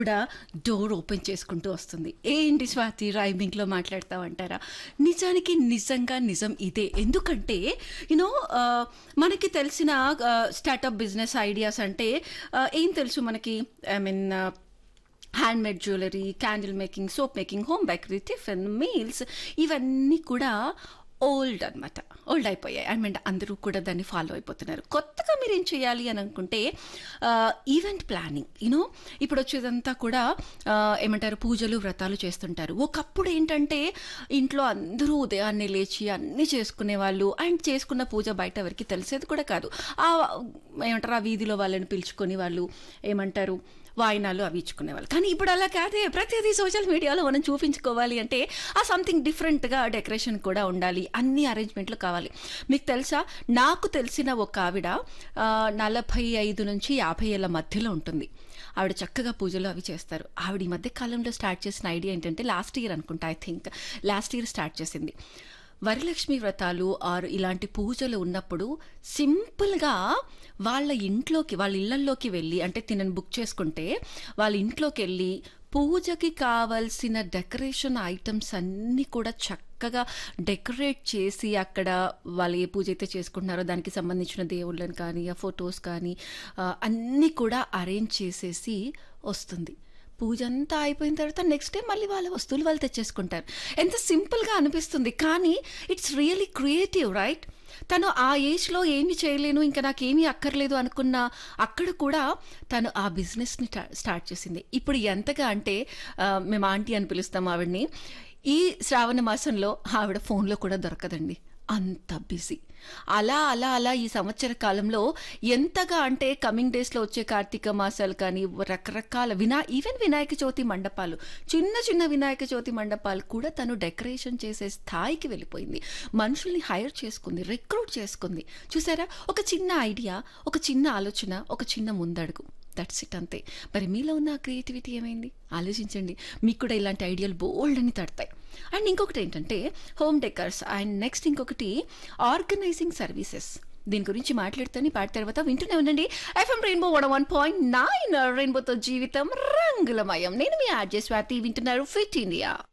కూడా door open చేసుకుంటూ వస్తుంది ఏంటి స్వాతి రైమింగ్లో మాట్లాడతావంటారా నిజానికి నిజంగా నిజం ఇదే ఎందుకంటే యూనో మనకి తెలిసిన స్టార్టప్ బిజినెస్ ఐడియాస్ అంటే ఆ, ఏం తెలుసు మనకి I mean handmade jewellery candle making soap making home bakery tiffin meals ఇవన్నీ కూడా ఓల్డ్ అన్నమాట ఓల్డ్ అయిపోయాయి ఐ మీన్ అందరూ కూడా దాన్ని ఫాలో అయిపోతున్నారు కొత్తగా మీరు ఏం చేయాలి అని అనుకుంటే ఈవెంట్ ప్లానింగ్ యూనో ఇప్పుడు వచ్చేదంతా కూడా ఆ, ఏమంటారు పూజలు వ్రతాలు చేస్తుంటారు ఒకప్పుడు ఏంటంటే ఇంట్లో అందరూ ఉదయాన్నే లేచి అన్నీ చేసుకునే వాళ్ళు అండ్ చేసుకున్న పూజ బయట ఎవరికి తెలిసేది కూడా కాదు ఆ ఏమంటారు ఆ వీధిలో వాళ్ళని పిలుచుకొని వాళ్ళు ఏమంటారు వాయినాలు అవి ఇచ్చుకునేవాళ్ళు కానీ ఇప్పుడు అలా కాదే ప్రతిదీ సోషల్ మీడియాలో మనం చూపించుకోవాలి అంటే ఆ సంథింగ్ డిఫరెంట్గా డెకరేషన్ కూడా ఉండాలి అన్ని అరేంజ్మెంట్లు కావాలి మీకు తెలుసా నాకు తెలిసిన ఒక ఆవిడ ఆ, నలభై ఐదు నుంచి యాభై ఏళ్ళ మధ్యలో ఉంటుంది ఆవిడ చక్కగా పూజలు అవి చేస్తారు ఆవిడ ఈ మధ్య కాలంలో స్టార్ట్ చేసిన ఐడియా ఏంటంటే లాస్ట్ ఇయర్ అనుకుంటా I think last year start చేసింది వరలక్ష్మి వ్రతాలు ఆర్ ఇలాంటి పూజలు ఉన్నప్పుడు సింపుల్గా వాళ్ళ ఇంట్లోకి వాళ్ళ ఇళ్లల్లోకి వెళ్ళి అంటే తినని బుక్ చేసుకుంటే వాళ్ళ ఇంట్లోకి వెళ్ళి పూజకి కావాల్సిన డెకరేషన్ ఐటమ్స్ అన్నీ కూడా చక్కగా డెకరేట్ చేసి అక్కడ వాళ్ళు ఏ పూజ అయితే చేసుకుంటున్నారో దానికి సంబంధించిన దేవుళ్ళని కానీ ఆ ఫొటోస్ కానీ ఆ, అన్నీ కూడా అరేంజ్ చేసేసి వస్తుంది పూజ అంతా అయిపోయిన తర్వాత నెక్స్ట్ డే మళ్ళీ వాళ్ళ వస్తువులు వాళ్ళు తెచ్చేసుకుంటారు ఎంత సింపుల్గా అనిపిస్తుంది కానీ ఇట్స్ రియలీ క్రియేటివ్ రైట్ తను ఆ ఏజ్లో ఏమి చేయలేను ఇంకా నాకేమీ అక్కర్లేదు అనుకున్న అక్కడ కూడా తను ఆ బిజినెస్ని స్టార్ట్ చేసింది ఇప్పుడు ఎంతగా అంటే ఆ, మేము ఆంటీ అని పిలుస్తాం ఆవిడని ఈ శ్రావణ మాసంలో ఆవిడ ఫోన్లో కూడా దొరకదండి అంత బిజీ అలా అలా అలా ఈ సంవత్సర కాలంలో ఎంతగా అంటే కమింగ్ డేస్లో వచ్చే కార్తీక మాసాలు కానీ రకరకాల వినా ఈవెన్ వినాయక చవితి మండపాలు చిన్న చిన్న వినాయక చవితి మండపాలు కూడా తను డెకరేషన్ చేసే స్థాయికి వెళ్ళిపోయింది మనుషుల్ని హైర్ చేసుకుంది రిక్రూట్ చేసుకుంది చూసారా ఒక చిన్న ఐడియా ఒక చిన్న ఆలోచన ఒక చిన్న ముందడుగు దట్స్ ఇట్ అంతే మరి మీలో ఉన్న క్రియేటివిటీ ఏమైంది ఆలోచించండి మీకు కూడా ఇలాంటి ఐడియాలు బోల్డ్ అని తడతాయి అండ్ ఇంకొకటి ఏంటంటే హోమ్ డెకర్స్ అండ్ నెక్స్ట్ ఇంకొకటి ఆర్గనైజింగ్ సర్వీసెస్ దీని గురించి మాట్లాడుతాను పాట తర్వాత వింటూనే ఉండండి FM rainbow one one point nine రెయిన్బోతో జీవితం రంగులమయం నేను మీ ఆర్జే స్వాతి వింటున్నారు ఫిట్ ఇండియా